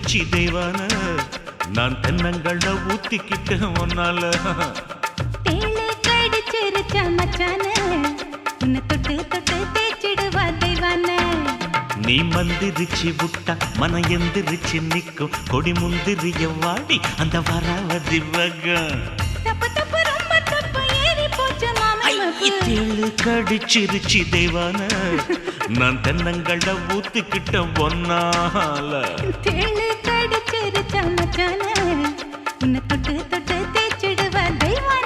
சிரிச்சி தெய்வான நான் தென்னங்கள்ல ஊத்திக்கிட்ட ஒன்னால தேளு கடிச்சிருச்ச மச்சானே உன்னை தொட்டு தொட்டு தேய்ச்சிடுவா தெய்வான நீ மந்திரிச்சு விட்டா மன எந்திரிச்சு நிக்கும் கொடி முந்திரிய வாடி அந்த வராவதி வகம் தப்பு தப்பு ரொம்ப தப்பு ஏறி போச்சு மாமி தேழு கடிச்சிருச்சி தெய்வான நான் தென்னங்கள்ல ஊத்திக்கிட்ட ஒன்னால தேளு கடிச்சிருச்ச மச்சானே உன்னை தொட்டு தொட்டு தேய்ச்சிடுவா தெய்வான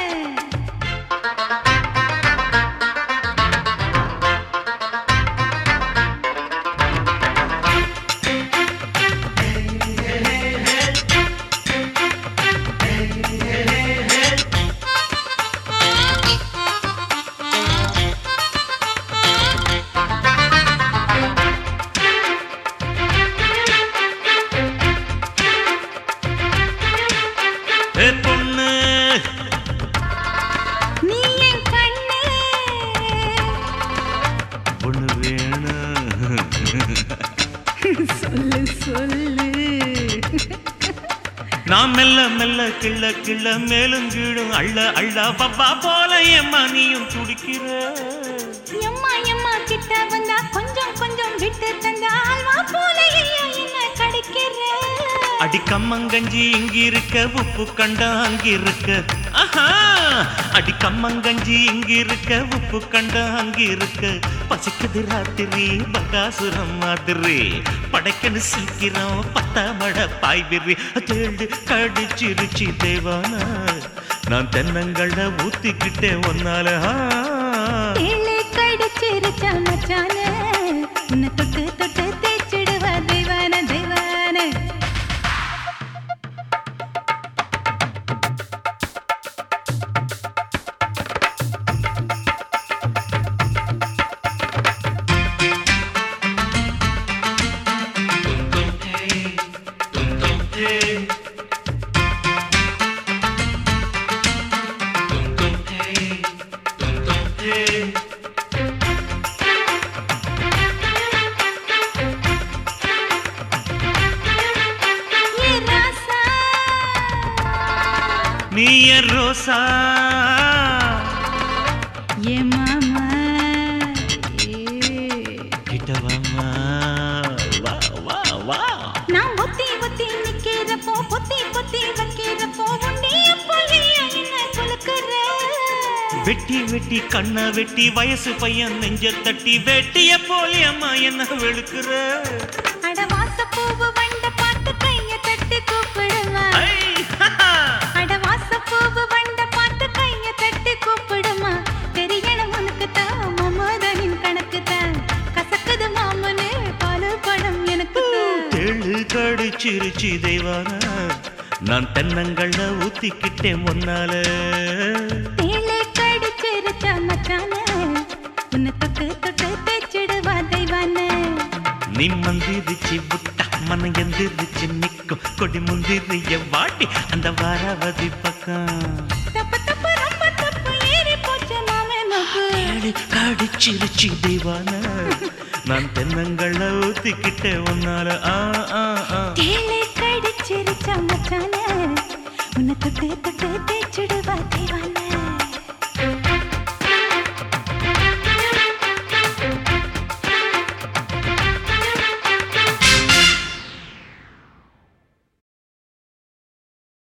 ஏ பொண்ணு நீ என் கண்ணு பொண்ணு வேணும் சொல்லு சொல்லு நான் மெல்ல மெல்ல கிள்ள கிள்ள மேலும் கீழும் அள்ள அள்ள பப்பா போல ஏம்மா நீயும் துடிக்கிற எம்மா எம்மா கிட்ட வந்தா கொஞ்சம் கொஞ்சம் விட்டு தந்தா அல்வா போல ஐயா என்ன கடிக்கிற அடி கம்மங்கஞ்சி இங்க இருக்க உப்பு கண்டா அங்க இருக்க ஆஹா அடி கம்மங்கஞ்சி இங்க இருக்க உப்பு கண்டா அங்க இருக்க பசிக்குது ராத்திரி பகாசுரம் மாதிரி படைக்கணும் சீக்கிரம் பத்தா மட பாய்விரி தேடு கடிச்சிருச்சி தேவானா நான் தென்னங்கள்ல ஊத்திக்கிட்டேன் ஒன்னால ஆ. தேளு கடிச்சிருச்ச மச்சானே உன்னை தொட்டு தொட்டு தேய்ச்சிடுவா தெய்வான தெய்வான ஏ ராசா நீ என் ரோசா ஏ மாமா ஏ. கிட்டவாமா வா வா வா நான் ஒத்தி ஒத்தி நிக்கிறப்போ பொத்தி பொத்தி வைக்கிறப்போ உன்னைய போய் என்ன குலுக்குற வெட்டி வெட்டி கண்ண வெட்டி வயசு பையன் நெஞ்ச தட்டி வெட்டிய போலி அம்மா என்ன வெளுக்குற அட வாசப்பூவு வண்ட பாட்டு கைய தட்டி கூப்பிடுமா ஐ, ஹஹா. அட வாசப்பூவு வண்ட பாட்டு கைய தட்டி கூப்பிடுமா தெரியணும் உனக்கு தான் மமதனின் கணக்கு தான் கசக்குது மாமனே பாலு படம் எனக்கு தான் தெளு கடிச்சிருச்சு தெய்வான நான் தென்னங்கள்ல ஊத்திக்கிட்டேன் முன்னால தேளு கடிச்சிருச்ச மச்சானே உன்னை தொட்டு தொட்டு தேய்ச்சிடுவா தெய்வானே நீ மந்திரிச்சு விட்டா மன எந்திரிச்சு நிக்கும் கொடி முந்திரிய வாட்டி அந்த வாராவதி பக்கம் தப்பு தப்பு ரொம்ப தப்பு ஏறி போச்சு மாமே மகு தேடி கடிச்சிருச்சு தெய்வான நான் தென்னங்கள்ல ஊத்திக்கிட்டேன் உன்னால ஆ ஆ ஆ தேளை கடிச்சிருச்ச மச்சானே உன்னை தொட்டு தொட்டு தேய்ச்சிடுவா தெய்வான